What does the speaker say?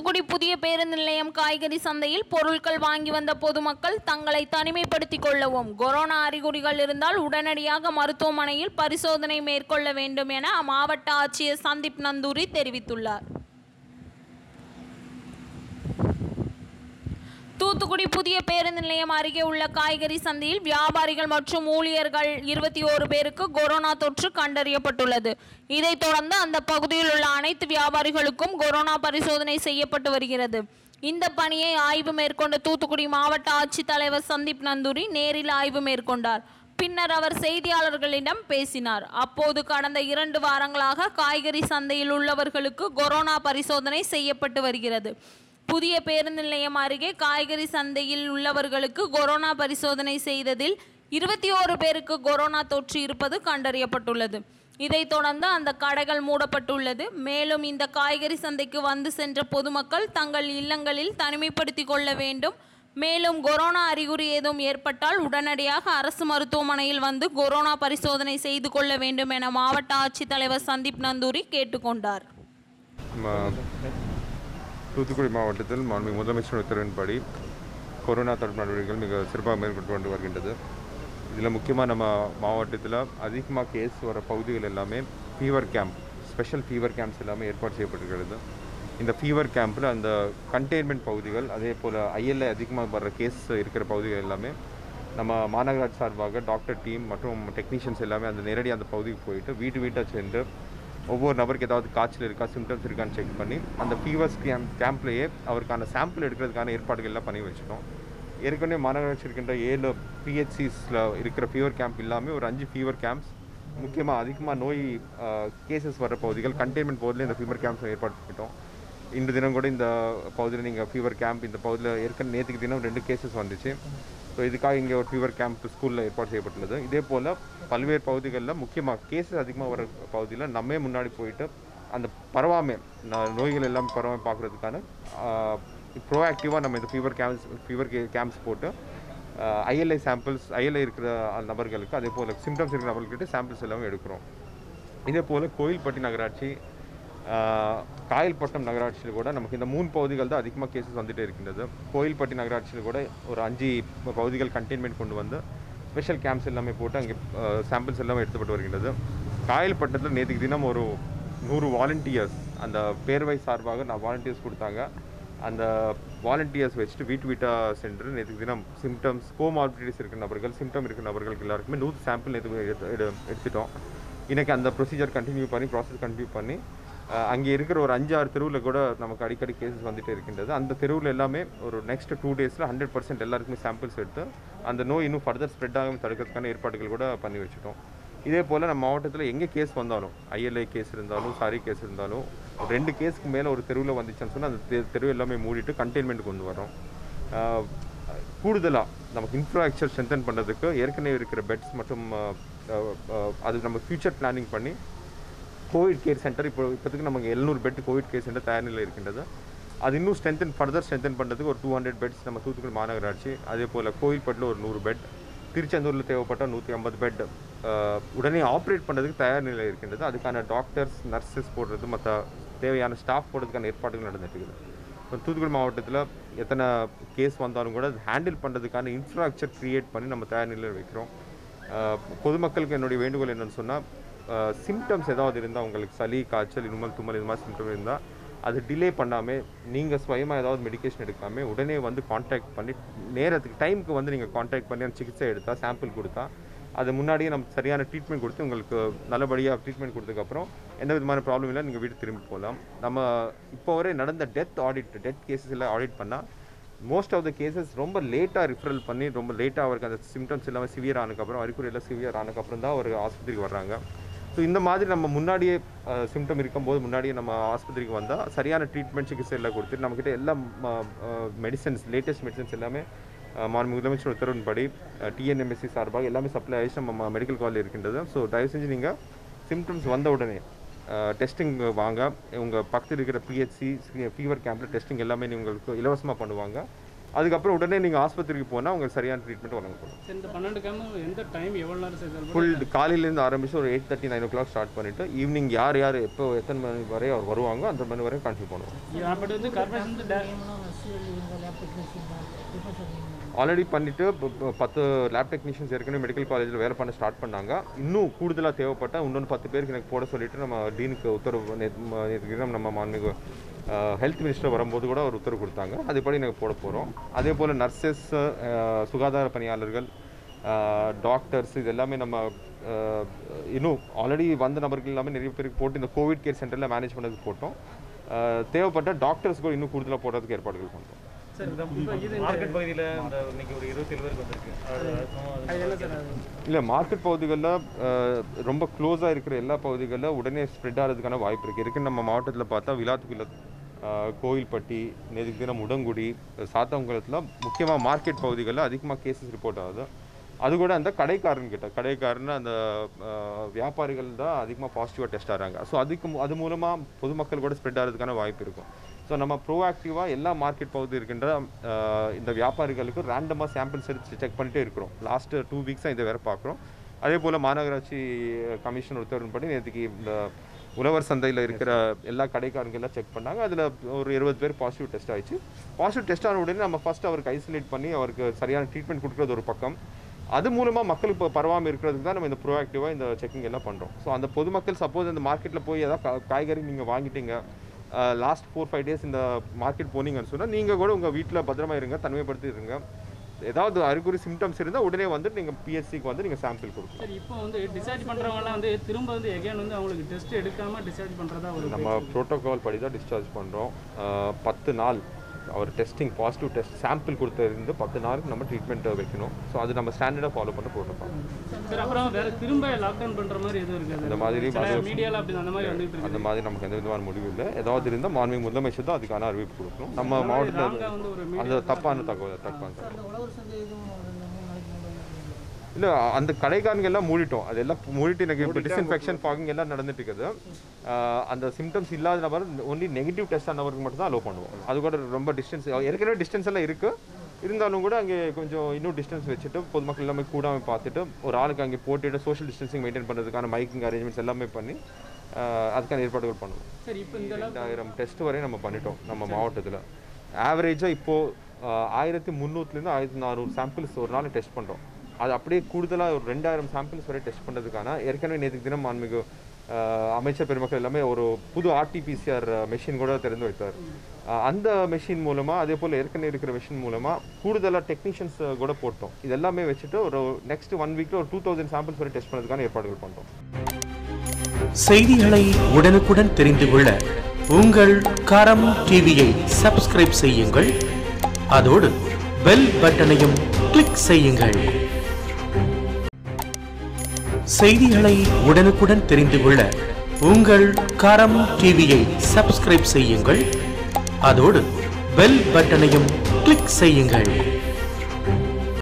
தூத்துக்குடி புதிய பேருந்து நிலையம் காய்கறி சந்தையில் பொருட்கள் வாங்கி வந்த பொதுமக்கள் தங்களை தனிமைப்படுத்திக் கொள்ளவும் கொரோனா அறிகுறிகள் இருந்தால் உடனடியாக மருத்துவமனையில் பரிசோதனை மேற்கொள்ள வேண்டும் என அம்மாவட்ட ஆட்சியர் சந்தீப் நந்தூரி தெரிவித்துள்ளார் தூத்துக்குடி புதிய பேருந்து நிலையம் அருகே உள்ள காய்கறி சந்தையில் வியாபாரிகள் மற்றும் ஊழியர்கள் இருபத்தி ஓரு பேருக்கு கொரோனா தொற்று கண்டறியப்பட்டுள்ளது இதைத் தொடர்ந்து அந்த பகுதியில் உள்ள அனைத்து வியாபாரிகளுக்கும் கொரோனா பரிசோதனை செய்யப்பட்டு வருகிறது இந்த பணியை ஆய்வு மேற்கொண்ட தூத்துக்குடி மாவட்ட ஆட்சித்தலைவர் சந்தீப் நந்தூரி நேரில் ஆய்வு மேற்கொண்டார் பின்னர் அவர் செய்தியாளர்களிடம் பேசினார் அப்போது கடந்த இரண்டு வாரங்களாக காய்கறி சந்தையில் உள்ளவர்களுக்கு கொரோனா பரிசோதனை செய்யப்பட்டு வருகிறது புதிய பேருந்து நிலையம் அருகே காய்கறி சந்தையில் உள்ளவர்களுக்கு கொரோனா பரிசோதனை செய்ததில் இருபத்தி ஓரு பேருக்கு கொரோனா தொற்று இருப்பது கண்டறியப்பட்டுள்ளது இதைத் தொடர்ந்து அந்த கடைகள் மூடப்பட்டுள்ளது மேலும் இந்த காய்கறி சந்தைக்கு வந்து சென்ற பொதுமக்கள் தங்கள் இல்லங்களில் தனிமைப்படுத்திக் கொள்ள வேண்டும் மேலும் கொரோனா அறிகுறி ஏதும் ஏற்பட்டால் உடனடியாக அரசு மருத்துவமனையில் வந்து கொரோனா பரிசோதனை செய்து கொள்ள வேண்டும் என மாவட்ட ஆட்சித்தலைவர் சந்தீப் நந்தூரி கேட்டுக்கொண்டார் ம- தூத்துக்குடி மாவட்டத்தில் மாண்பு முதலமைச்சர் உத்தரவின்படி கொரோனா தடுப்பு நடவடிக்கைகள் மிக சிறப்பாக மேற்கொண்டு கொண்டு வருகின்றது இதில் முக்கியமாக நம்ம மாவட்டத்தில் அதிகமாக கேஸ் வர பகுதிகள் எல்லாமே fever camp special fever camps எல்லாமே ஏற்பாடு செய்யப்பட்டிருக்கிறது இந்த ஃபீவர் கேம்பில் அந்த கண்டெய்ன்மெண்ட் பகுதிகள் அதே போல் ஐஎல்ஐ அதிகமாக வர்ற கேஸ் இருக்கிற பகுதிகள் எல்லாமே நம்ம மாநகராட்சி சார்பாக டாக்டர் டீம் மற்றும் டெக்னீஷியன்ஸ் எல்லாமே அந்த நேரடி அந்த பகுதிக்கு போயிட்டு வீட்டு வீட்டாக சென்று ஒவ்வொரு நபருக்கு ஏதாவது காய்ச்சல் இருக்கா சிம்டம்ஸ் இருக்கான்னு செக் பண்ணி அந்த ஃபீவர்ஸ் கேம்ப் கேம்ப்லேயே அவருக்கான சாம்பிள் எடுக்கிறதுக்கான ஏற்பாடுகள் எல்லாம் பண்ணி வச்சிட்டோம் ஏற்கனவே மாநகராட்சி இருக்கின்ற ஏழு பிஹெச்சிஸில் இருக்கிற ஃபீவர் கேம்ப் இல்லாமல் ஒரு அஞ்சு ஃபீவர் கேம்ப்ஸ் முக்கியமாக அதிகமாக நோய் கேசஸ் வர பகுதிகள் கண்டெய்ன்மெண்ட் பகுதியில் இந்த ஃபீவர் கேம்ப்ஸ் ஏற்பாடு பண்ணிட்டோம் இன்று தினம் கூட இந்த பகுதியில் நீங்கள் ஃபீவர் கேம்ப் இந்த பகுதியில் ஏற்கனவே நேற்றுக்கு தினம் ரெண்டு கேசஸ் வந்துச்சு ஸோ இதுக்காக இங்கே ஒரு ஃபீவர் கேம்ப் ஸ்கூலில் ஏற்பாடு செய்யப்பட்டுள்ளது இதே போல் பல்வேறு பகுதிகளில் முக்கியமாக கேசஸ் அதிகமாக வர பகுதியில் நம்மே முன்னாடி போயிட்டு அந்த பரவாமை ந- நோய்கள் எல்லாம் பரவாமல் பார்க்குறதுக்கான ப்ரோஆக்டிவாக நம்ம இந்த ஃபீவர் கேம்ப்ஸ் ஃபீவர் கேம்ப்ஸ் போட்டு ஐஎல்ஐ சாம்பிள்ஸ் ஐஎல்ஐ இருக்கிற நபர்களுக்கு அதே போல் சிம்டம்ஸ் இருக்கிற நபர்கள்கிட்ட சாம்பிள்ஸ் எல்லாமே எடுக்கிறோம் இதே போல் கோயில்பட்டி நகராட்சி ஆஹ், காயல்பட்னம் நகராட்சியில் கூட நமக்கு இந்த மூணு பகுதிகள் தான் அதிகமாக கேசஸ் வந்துட்டே இருக்கின்றது கோயில்பட்டி நகராட்சியில் கூட ஒரு அஞ்சு பகுதிகள் கண்டெய்ன்மெண்ட் கொண்டு வந்து ஸ்பெஷல் கேம்ப்ஸ் எல்லாமே போட்டு அங்கே சாம்பிள்ஸ் எல்லாமே எடுத்துப்பட்டு வருகின்றது காயல்பட்டத்தில் நேற்றுக்கு தினம் ஒரு நூறு வாலண்டியர்ஸ் அந்த பேர்வை சார்பாக நான் வாலண்டியர்ஸ் கொடுத்தாங்க அந்த வாலண்டியர்ஸ் வச்சுட்டு வீட்டு வீட்டாக சென்று நேற்று தினம் சிம்டம்ஸ் கோமார்பிலிட்டிஸ் இருக்கிற நபர்கள் சிம்டம் இருக்கிற நபர்களுக்கு எல்லாருக்குமே நூறு சாம்பிள் நேற்று எடுத்து எடு- எடுத்துட்டோம் இன்னைக்கு அந்த ப்ரொசீஜர் கண்டினியூ பண்ணி ப்ராசஸ் கண்டினியூ பண்ணி அஹ், அங்கே இருக்கிற ஒரு அஞ்சாறு தெருவில் கூட நமக்கு அடிக்கடி கேசஸ் வந்துட்டே இருக்கின்றது அந்த தெருவில் எல்லாமே ஒரு நெக்ஸ்ட் டூ டேஸில் ஹண்ட்ரட் பர்சன்ட் எல்லாருக்குமே சாம்பிள்ஸ் எடுத்து அந்த நோய் இன்னும் ஃபர்தர் ஸ்ப்ரெட் ஆகாமல் தடுக்கிறதுக்கான ஏற்பாடுகள் கூட பண்ணி வச்சுட்டோம் இதே போல் நம்ம மாவட்டத்தில் எங்கே கேஸ் வந்தாலும் ஐஎல்ஐ கேஸ் இருந்தாலும் சாரி கேஸ் இருந்தாலும் ஒரு ரெண்டு கேஸ்க்கு மேலே ஒரு தெருவில் வந்துச்சுன்னு சொன்னால் அந்த தெ- தெரு எல்லாமே மூடிட்டு கண்டெய்ன்மெண்ட் கொண்டு வரோம் ஆஹ் கூடுதலாக நமக்கு இன்ஃப்ராஸ்ட்ரக்சர் ஸ்ட்ரென்தன் பண்ணுறதுக்கு ஏற்கனவே இருக்கிற பெட்ஸ் மற்றும் ஆஹ், ஆஹ், ஆஹ், அது நம்ம ஃபியூச்சர் பிளானிங் பண்ணி கோவிட் கேர் சென்டர் இப்போ இப்போதைக்கு நமக்கு எழுநூறு பெட் கோவிட் கேர் சென்டர் தயார் நிலையில் இருக்கின்றது அது இன்னும் ஸ்ட்ரென்தன் ஃபர்தர் ஸ்ட்ரென்தன் பண்ணுறதுக்கு ஒரு டூ ஹண்ட்ரட் பெட்ஸ் நம்ம தூத்துக்குடி மாநகராட்சி அதே போல் கோவில்பட்டில் ஒரு நூறு பெட் திருச்செந்தூரில் தேவைப்பட்ட நூற்றி ஐம்பது பெட் உடனே ஆப்ரேட் பண்ணுறதுக்கு தயார் நிலையில் இருக்கின்றது அதுக்கான டாக்டர்ஸ் நர்சஸ் போடுறது மற்ற தேவையான ஸ்டாஃப் போடுறதுக்கான ஏற்பாடுகள் நடந்துட்டு இருக்குது இப்போ தூத்துக்குடி மாவட்டத்தில் எத்தனை கேஸ் வந்தாலும் கூட ஹேண்டில் பண்ணுறதுக்கான இன்ஃப்ராஸ்ட்ரக்சர் க்ரியேட் பண்ணி நம்ம தயார் நிலையில் வைக்கிறோம் ஆஹ் பொதுமக்களுக்கு என்னுடைய வேண்டுகோள் என்னன்னு சொன்னால் சிம்டம்ஸ் ஏதாவது இருந்தால் உங்களுக்கு சளி காய்ச்சல் இருமல் தும்மல் இது மாதிரி சிம்டம் இருந்தால் அது டிலே பண்ணாமல் நீங்கள் சுயமாக ஏதாவது மெடிகேஷன் எடுக்காமல் உடனே வந்து காண்டாக்ட் பண்ணி நேரத்துக்கு டைமுக்கு வந்து நீங்கள் காண்டாக்ட் பண்ணி அந்த சிகிச்சை எடுத்தால் சாம்பிள் கொடுத்தா அது முன்னாடியே நம்ம சரியான ட்ரீட்மெண்ட் கொடுத்து உங்களுக்கு நல்லபடியாக ட்ரீட்மெண்ட் கொடுத்ததுக்கப்புறம் எந்த விதமான ப்ராப்ளம் இல்லை நீங்கள் வீடு திரும்பி போகலாம் நம்ம இப்போ வரை நடந்த டெத் ஆடிட் டெத் கேசஸ் எல்லாம் ஆடிட் பண்ணால் மோஸ்ட் ஆஃப் த கேசஸ் ரொம்ப லேட்டாக ரிஃபரல் பண்ணி ரொம்ப லேட்டாக அவருக்கு அந்த சிம்டம்ஸ் எல்லாமே சிவியர் ஆனதுக்கப்புறம் அறிகுறி எல்லாம் சிவியர் ஆனதுக்கப்புறம் தான் ஒரு ஆஸ்பத்திரிக்கு வர்றாங்க ஸோ இந்த மாதிரி நம்ம முன்னாடியே சிம்டம் இருக்கும்போது முன்னாடியே நம்ம ஆஸ்பத்திரிக்கு வந்தால் சரியான ட்ரீட்மெண்ட் சிகிச்சை எல்லாம் கொடுத்துட்டு நம்மக்கிட்ட எல்லா மெடிசன்ஸ் லேட்டஸ்ட் மெடிசன்ஸ் எல்லாமே அஹ், மாண்பு முதலமைச்சர் உத்தரவின்படி டிஎன்எம்எஸ்சி சார்பாக எல்லாமே சப்ளை ஆகிடுச்சு நம்ம மெடிக்கல் காலேஜ் இருக்கின்றது ஸோ தயவு செஞ்சு நீங்கள் சிம்டம்ஸ் வந்த உடனே டெஸ்டிங் வாங்க உங்கள் பக்கத்தில் இருக்கிற பிஹெச்சி ஃபீவர் கேம்பில் டெஸ்டிங் எல்லாமே உங்களுக்கு இலவசமாக பண்ணுவாங்க அதுக்கப்புறம் உடனே நீங்கள் ஆஸ்பத்திரிக்கு போனால் உங்களுக்கு சரியான ட்ரீட்மெண்ட் வழங்கப்படும் சரி இந்த பன்னெண்டு கேமும் எந்த டைம் எவ்வளோ நேரம் செயல்படும் ஃபுல் காலையிலேருந்து ஆரம்பிச்சு ஒரு eight thirty nine o'clock start பண்ணிவிட்டு ஈவினிங் யார் யார் எப்போ எத்தனை மணி வரை அவர் வருவாங்க அந்த மணி வரை கன்டினியூ பண்ணுவோம் அப்படி வந்து கார்பரேஷன் வந்து டே- ஆல்ரெடி பண்ணிவிட்டு பத்து லேப் டெக்னீஷியன்ஸ் ஏற்கனவே மெடிக்கல் காலேஜில் வேலை பண்ண ஸ்டார்ட் பண்ணாங்க இன்னும் கூடுதலாக தேவைப்பட்டால் இன்னொன்று பத்து பேருக்கு எனக்கு போட சொல்லிட்டு நம்ம டீனுக்கு உத்தரவு நேத்து ம- நேத்துக்கு தினம் நம்ம மாண்புமிகு ஹெல்த் மினிஸ்டர் வரும்போது கூட ஒரு உத்தரவு கொடுத்தாங்க அதுபடி நாங்கள் போட போகிறோம் அதே போல் நர்சஸ் சுகாதார பணியாளர்கள் டாக்டர்ஸ் இது எல்லாமே நம்ம அஹ், இன்னும் ஆல்ரெடி வந்த நபர்கள் எல்லாமே நிறைய பேருக்கு போட்டு இந்த கோவிட் கேர் சென்டரில் மேனேஜ் பண்ணதுக்கு போட்டோம் அஹ், தேவைப்பட்ட டாக்டர்ஸ் கூட இன்னும் கூடுதலாக போடுறதுக்கு ஏற்பாடுகள் பண்ணுறோம் சரி இப்போ இது மார்க்கெட் பகுதியில் இந்த இன்னைக்கு ஒரு இருபத்தேழு பேருக்கு வந்திருக்கு அது சும்மா அது அது என்ன சார் அது இல்லை மார்க்கெட் பகுதிகளில் ரொம்ப க்ளோஸாக இருக்கிற எல்லா பகுதிகளில் உடனே ஸ்ப்ரெட் ஆகிறதுக்கான வாய்ப்பு இருக்குது இருக்கு நம்ம மாவட்டத்தில் பார்த்தா விளாத்துக்குள்ள கோயில்பட்டி நேற்றுக்கு தினம் உடங்குடி சாத்தங்குளத்தில் முக்கியமாக மார்க்கெட் பகுதிகளில் அதிகமாக கேசஸ் ரிப்போர்ட் ஆகுது அது கூட அந்த கடைக்காரன் கிட்ட கடைக்காரன் அந்த அஹ், வியாபாரிகள் தான் அதிகமாக பாசிட்டிவாக டெஸ்ட் ஆகிறாங்க ஸோ அதுக்கு மு- அது மூலமாக பொதுமக்கள் கூட ஸ்ப்ரெட் ஆகிறதுக்கான வாய்ப்பு இருக்கும் ஸோ நம்ம ப்ரோஆக்டிவாக எல்லா மார்க்கெட் பகுதி இருக்கின்ற அஹ், இந்த வியாபாரிகளுக்கு ரேண்டமாக சாம்பிள்ஸ் எடுத்து செக் பண்ணிட்டே இருக்கிறோம் லாஸ்ட் டூ வீக்ஸாக இதை வேறு பார்க்குறோம் அதே போல் மாநகராட்சி கமிஷன் உத்தரவின்படி நேற்றுக்கு இந்த உழவர் சந்தையில் இருக்கிற எல்லா கடைக்காரங்க எல்லாம் செக் பண்ணாங்க அதில் ஒரு இருபது பேர் பாசிட்டிவ் டெஸ்ட் ஆயிடுச்சு பாசிட்டிவ் டெஸ்ட் ஆன உடனே நம்ம ஃபர்ஸ்ட் அவருக்கு ஐசோலேட் பண்ணி அவருக்கு சரியான ட்ரீட்மெண்ட் கொடுக்குறது ஒரு பக்கம் அது மூலமாக மக்கள் இப்போ பரவாமல் இருக்கிறதுக்கு தான் நம்ம இந்த ப்ரோஆக்டிவாக இந்த செக்கிங் எல்லாம் பண்ணுறோம் ஸோ அந்த பொதுமக்கள் சப்போஸ் இந்த மார்க்கெட்டில் போய் ஏதாவது கா- காய்கறி நீங்கள் வாங்கிட்டீங்க லாஸ்ட் ஃபோர் ஃபைவ் டேஸ் இந்த மார்க்கெட் போனீங்கன்னு சொன்னால் நீங்கள் கூட உங்கள் வீட்டில் பத்திரமா இருங்க தனிமைப்படுத்தி இருங்க ஏதாவது அறிகுறி சிம்டம்ஸ் இருந்தால் உடனே வந்து நீங்கள் பிஎஸ்சிக்கு வந்து நீங்கள் சாம்பிள் கொடுக்கணும் சரி இப்போ வந்து டிஸ்சார்ஜ் பண்ணுறவங்கலாம் வந்து திரும்ப வந்து எகைன் வந்து அவங்களுக்கு டெஸ்ட் எடுக்காம டிஸ்சார்ஜ் பண்ணுறதா ஒரு நம்ம ப்ரோட்டோகால் படி தான் டிஸ்சார்ஜ் பண்ணுறோம் பத்து நாள் அவர் டெஸ்டிங் பாசிட்டிவ் டெஸ்ட் சாம்பிள் கொடுத்ததுலேருந்து பத்து நாளுக்கு நம்ம ட்ரீட்மெண்ட் வைக்கணும் ஸோ அது நம்ம ஸ்டாண்டர்டாக ஃபாலோ பண்ண ப்ரோட்டோகால் சரி அப்புறம் வேற திரும்ப லாக்டவுன் பண்ணுற மாதிரி எதுவும் இருக்காது அந்த மாதிரி சில அது- மீடியாவில் அப்படி அந்த மாதிரி வந்துட்டு இருக்கு அந்த மாதிரி நமக்கு எந்த விதமான முடிவு இல்லை ஏதாவது இருந்தால் மாண்புமிகு முதலமைச்சர் தான் அதுக்கான அறிவிப்பு கொடுக்கணும் நம்ம மாவட்டத்தில் ராங்கா வந்து ஒரு அந்த தப்பான தகவல் தப்பான தகவல் இல்லை அந்த கடைக்காரங்க எல்லாம் மூடிட்டோம் அதெல்லாம் மூடிட்டு எனக்கு இப்போ டிஸ்இன்ஃபெக்ஷன் ஃபாகிங் எல்லாம் நடந்துட்டு இருக்குது ஆஹ் அந்த சிம்டம்ஸ் இல்லாத நபர் ஒன்லி நெகட்டிவ் டெஸ்ட் ஆனவருக்கு மட்டும் தான் அலோவ் பண்ணுவோம் அது கூட ரொம்ப டிஸ்டன்ஸ் ஏற்கனவே டிஸ்டன்ஸ் எல்லாம் இருக்குது இருந்தாலும் கூட அங்கே கொஞ்சம் இன்னும் டிஸ்டன்ஸ் வச்சுட்டு பொதுமக்கள் எல்லாமே கூடாமல் பார்த்துட்டு ஒரு ஆளுக்கு அங்கே போட்டுட்டு சோஷியல் டிஸ்டன்சிங் மெயின்டைன் பண்ணுறதுக்கான மைக்கிங் அரேஞ்ச்மெண்ட்ஸ் எல்லாமே பண்ணி ஆஹ் அதுக்கான ஏற்பாடுகள் பண்ணுவோம் சரி இப்போ இந்த ரெண்டாயிரம் டெஸ்ட் வரையும் நம்ம பண்ணிட்டோம் நம்ம மாவட்டத்தில் ஆவரேஜாக இப்போது ஆயிரத்தி முந்நூற்றுலேருந்து ஆயிரத்தி நானூறு சாம்பிள்ஸ் ஒரு நாள் டெஸ்ட் பண்ணுறோம் அது அப்படியே கூடுதலாக ஒரு ரெண்டாயிரம் சாம்பிள்ஸ் வரை டெஸ்ட் பண்ணுறதுக்கான ஏற்கனவே நேற்று தினம் மாண்புமிகு ஆஹ், அமைச்சர் பெருமக்கள் எல்லாமே ஒரு புது ஆர்டிபிசிஆர் மெஷின் கூட திறந்து வைத்தார் ஆஹ், அந்த மெஷின் மூலமாக அதே போல் ஏற்கனவே இருக்கிற மெஷின் மூலமாக கூடுதலாக டெக்னீஷியன்ஸ் கூட போட்டோம் இது எல்லாமே வச்சுட்டு ஒரு நெக்ஸ்ட் ஒன் வீக்கில் ஒரு டூ தௌசண்ட் சாம்பிள்ஸ் வரை டெஸ்ட் பண்ணுறதுக்கான ஏற்பாடுகள் பண்ணுறோம் செய்திகளை உடனுக்குடன் தெரிந்து கொள்ள உங்கள் கரம் டிவியை சப்ஸ்கிரைப் செய்யுங்கள் அதோடு பெல் பட்டனையும் கிளிக் செய்யுங்கள் செய்திகளை உடனுக்குடன் தெரிந்து கொள்ள உங்கள் கரம் டிவியை சப்ஸ்கிரைப் செய்யுங்கள் அதோடு பெல் பட்டனையும் கிளிக் செய்யுங்கள்